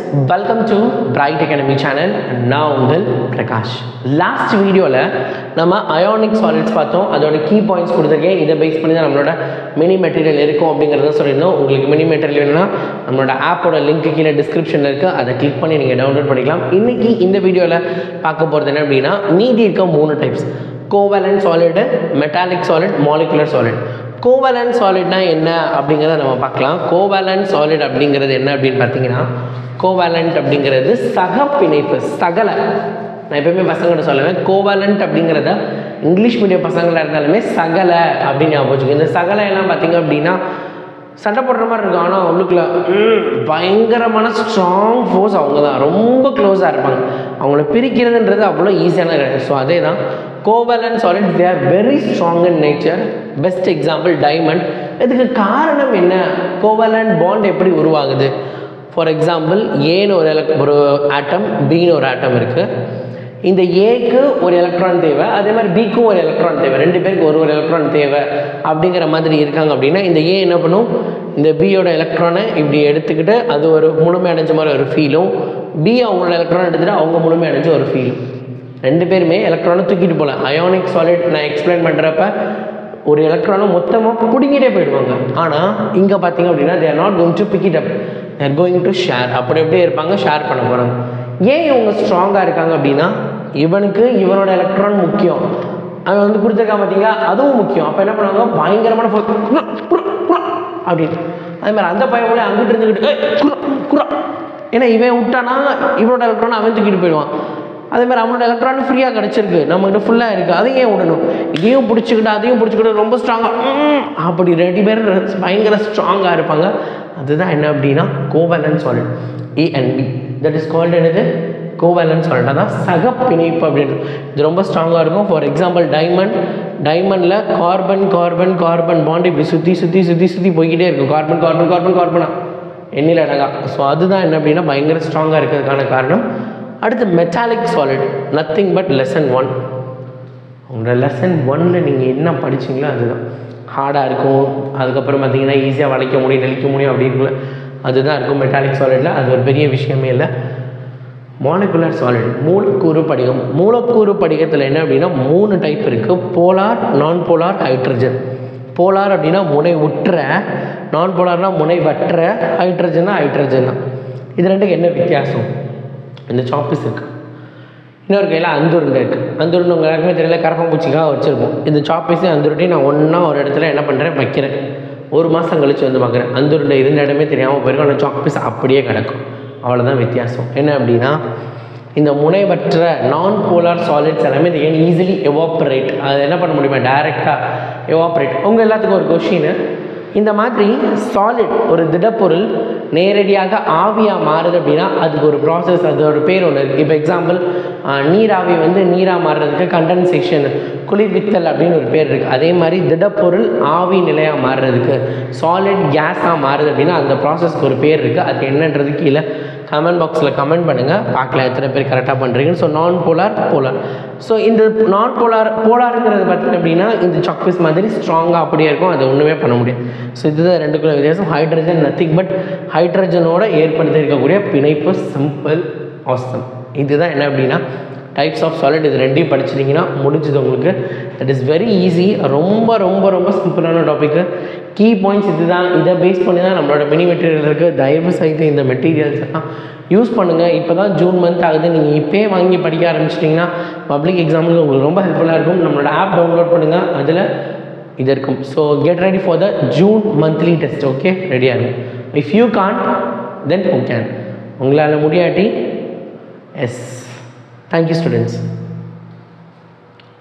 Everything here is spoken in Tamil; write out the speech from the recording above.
Welcome to Bright academy channel நான் உங்கள் பிரகாஷ் லாஸ்ட் வீடியோவில் நம்ம அயானிக் சாலிட்ஸ் பார்த்தோம் அதோட கீ பாயிண்ட்ஸ் கொடுத்துருக்கேன் இதை பேஸ் பண்ணி தான் நம்மளோட மினி மெட்டீரியல் இருக்கும் அப்படிங்கிறத சொல்லியிருந்தோம் உங்களுக்கு மினி மெட்டீரியல் வேணும்னா நம்மளோட ஆப்போட லிங்க் கீழே டிஸ்கிரிப்ஷனில் இருக்குது அதை கிளிக் பண்ணி நீங்கள் டவுன்லோட் பண்ணிக்கலாம் இன்றைக்கி இந்த வீடியோவில் பார்க்க போகிறது என்ன அப்படின்னா மீதி இருக்க மூணு types covalent solid metallic solid molecular solid covalent சாலிட்னா என்ன அப்படிங்கிறத நம்ம பார்க்கலாம் கோவலன் சாலிட் அப்படிங்கிறது என்ன அப்படின்னு பார்த்தீங்கன்னா கோவலண்ட் அப்படிங்கிறது சக பிணைப்பு சகல நான் எப்பயுமே பசங்கள்ட்ட சொல்லுவேன் கோவலண்ட் அப்படிங்கிறத இங்கிலீஷ் மீடியம் பசங்களாக இருந்தாலுமே சகல அப்படின்னு ஞாபகம் வச்சுக்கோங்க இந்த சகலை எல்லாம் பார்த்தீங்க அப்படின்னா சண்டை போடுற மாதிரி இருக்கும் ஆனால் உள்ளுக்குள்ள ம், பயங்கரமான ஸ்ட்ராங் ஃபோர்ஸ் அவங்க தான் ரொம்ப க்ளோஸாக இருப்பாங்க அவங்கள பிரிக்கிறதுன்றது அவ்வளோ ஈஸியான கிடையாது ஸோ அதே தான் covalent solid they are very strong in nature best example diamond இதுக்கு காரணம் என்ன கோவலன் பாண்ட் எப்படி உருவாகுது ஃபார் எக்ஸாம்பிள் ஏன்னு ஒரு elec- ஒரு ஆட்டம் பின்னு ஒரு ஆட்டம் இருக்குது இந்த ஏக்கு ஒரு எலக்ட்ரான் தேவை அதே மாதிரி பிக்கும் ஒரு எலக்ட்ரான் தேவை ரெண்டு பேருக்கு ஒரு ஒரு எலக்ட்ரான் தேவை அப்படிங்கிற மாதிரி இருக்காங்க அப்படின்னா இந்த ஏ என்ன பண்ணும் இந்த பியோட எலக்ட்ரானை இப்படி எடுத்துக்கிட்டு அது ஒரு முழுமை அடைஞ்ச மாதிரி ஒரு ஃபீலும் பி அவங்களோட எலக்ட்ரான் எடுத்துகிட்டு அவங்க முழுமை அடைஞ்ச ஒரு ஃபீலும் ரெண்டு பேருமே எலக்ட்ரானை தூக்கிட்டு போகல அயானிக் சாலிட் நான் எக்ஸ்பிளைன் பண்ணுறப்ப ஒரு எலக்ட்ரானை மொத்தமாக பிடுங்கிட்டே போயிடுவாங்க ஆனால் இங்கே பார்த்தீங்க அப்படின்னா they're not going to pick it up they're going to share அப்படி அப்படியே இருப்பாங்க ஷேர் பண்ண போகிறாங்க ஏன் இவங்க ஸ்ட்ராங்காக இருக்காங்க அப்படின்னா இவனுக்கு இவனோட எலக்ட்ரான் முக்கியம் அவன் வந்து கொடுத்துருக்கான் பார்த்தீங்களா அதுவும் முக்கியம் அப்போ என்ன பண்ணுவாங்க பயங்கரமான force. குர்ரா, குர்ரா, குர்ரா அப்படின்னு அதே மாதிரி அந்த பையன் கூட அங்கிட்டு இருந்துக்கிட்டு "ஏய், குர்ரா, குர்ரா." ஏன்னா இவன் விட்டானா இவனோட எலக்ட்ரான் அவன் தூக்கிட்டு போயிடுவான் அதே மாதிரி அவனோட எலக்ட்ரான் ஃப்ரீயாக கிடச்சிருக்கு நம்மகிட்ட ஃபுல்லாக இருக்குது அதையும் ஏன் விடணும் இதையும் பிடிச்சிக்கிட்டு அதையும் பிடிச்சிக்கிட்டு ரொம்ப ஸ்ட்ராங்காக அப்படி ரெண்டு பேரும் பயங்கர ஸ்ட்ராங்காக இருப்பாங்க அதுதான் என்ன அப்படின்னா covalent solid A and B that is called என்னது கோவலன் சாலிட் அதான் சக பிணைப்பு அப்படின்றது இது ரொம்ப ஸ்ட்ராங்காக இருக்கும் ஃபார் எக்ஸாம்பிள் டைமண்ட் டைமண்டில் கார்பன் கார்பன் கார்பன் பாண்ட் இப்படி சுற்றி சுற்றி சுற்றி சுற்றி போய்கிட்டே இருக்கும் கார்பன் கார்பன் கார்பன் கார்பனா எண்ணில் அடங்கா ஸோ அதுதான் என்ன அப்படின்னா பயங்கர ஸ்ட்ராங்காக இருக்கிறதுக்கான காரணம் அடுத்து metallic solid nothing but lesson one உங்களோட லெசன் ஒன்னில் நீங்கள் என்ன படிச்சீங்களோ அதுதான் ஹார்டாக இருக்கும் அதுக்கப்புறம் பார்த்தீங்கன்னா ஈஸியாக வளைக்க முடியும் நெளிக்க முடியும் அப்படி இருக்குல்ல அதுதான் இருக்கும் மெட்டாலிக் சாலிடில் அது ஒரு பெரிய விஷயமே இல்லை மாலிகுலர் சாலிட் மூலக்கூறு படிகம் மூலக்கூறு படிகத்தில் என்ன அப்படின்னா மூணு டைப் இருக்குது போலார் நான் போலார் ஹைட்ரஜன் போலார் அப்படின்னா முனை உற்ற நான் போலார்னா முனை வற்ற ஹைட்ரஜன்னா ஹைட்ரஜன் தான் இது ரெண்டுக்கு என்ன வித்தியாசம் இந்த சாப்பிஸ் இருக்குது இன்னொரு கையில் அந்துருண்டை இருக்குது அந்துருண்டு உங்கள் எல்லாருக்குமே தெரியல கரப்பாம்பூச்சிக்காக வச்சுருப்போம் இந்த சாப்பீஸையும் அந்துருண்டையும் நான் ஒன்றா ஒரு இடத்துல என்ன பண்ணுறேன் வைக்கிறேன் ஒரு மாதம் கழிச்சு வந்து பார்க்குறேன் அந்துருண்டை இருந்த இடமே தெரியாமல் போயிருக்கும் ஆனால் சாப்பீஸ் அப்படியே கிடக்கும் அவ்வளோதான் வித்தியாசம் என்ன அப்படின்னா இந்த முனைவற்ற நான் போலார் சாலிட்ஸ் எல்லாமே இது ஏன் ஈஸிலி எவாப்ரேட் அது என்ன பண்ண முடியுமா டைரெக்டாக எவாப்ரேட் உங்கள் எல்லாத்துக்கும் ஒரு கொஷின் இந்த மாதிரி சாலிட் ஒரு திடப்பொருள் நேரடியாக ஆவியாக மாறுது அப்படின்னா அதுக்கு ஒரு ப்ராசஸ் அதோட பேர் ஒன்று இருக்குது இப்போ எக்ஸாம்பிள் நீராவி வந்து நீராக மாறுறதுக்கு கண்டென்சேஷன் குளிர்வித்தல் அப்படின்னு ஒரு பேர் இருக்குது அதே மாதிரி திடப்பொருள் ஆவி நிலையாக மாறுறதுக்கு சாலிட் கேஸாக மாறுது அப்படின்னா அந்த ப்ராசஸ்க்கு ஒரு பேர் இருக்குது அது என்னன்றது கீழே கமெண்ட் பாக்ஸில் கமெண்ட் பண்ணுங்கள் பார்க்கலாம் எத்தனை பேர் கரெக்டாக பண்ணுறீங்கன்னு ஸோ நான் போலார் போலார் ஸோ இந்த நான் போலார் போலாருங்கிறது பார்த்தீங்க அப்படின்னா இந்த சாக்பீஸ் மாதிரி ஸ்ட்ராங்காக அப்படியே இருக்கும் அது ஒன்றுமே பண்ண முடியாது ஸோ இதுதான் ரெண்டுக்குள்ள வித்தியாசம் ஹைட்ரஜன் நத்திங் பட் ஹைட்ரஜனோட ஏற்படுத்தி இருக்கக்கூடிய பிணைப்பு சிம்பிள் ஆசம் இதுதான் என்ன அப்படின்னா டைப்ஸ் ஆஃப் சாலிட் இது ரெண்டையும் படிச்சிட்டிங்கன்னா முடிஞ்சது உங்களுக்கு தட் இஸ் வெரி ஈஸி ரொம்ப ரொம்ப ரொம்ப சிம்பிளான டாப்பிக்கு கீ பாயிண்ட்ஸ் இதுதான் இதை பேஸ் பண்ணி தான் நம்மளோட மினி மெட்டீரியல் இருக்குது தயவு செய்து இந்த மெட்டீரியல்ஸ் எல்லாம் யூஸ் பண்ணுங்கள் இப்போ தான் ஜூன் மந்த் ஆகுது நீங்கள் இப்போயே வாங்கி படிக்க ஆரம்பிச்சிட்டிங்கன்னா பப்ளிக் எக்ஸாமுக்கு உங்களுக்கு ரொம்ப ஹெல்ப்ஃபுல்லாக இருக்கும் நம்மளோட ஆப் டவுன்லோட் பண்ணுங்கள் அதில் இது இருக்கும் so get ready for the June monthly test okay ரெடியாக இருக்கும் if you can then who can உங்களால் முடியாட்டி எஸ் தேங்க்யூ ஸ்டூடெண்ட்ஸ்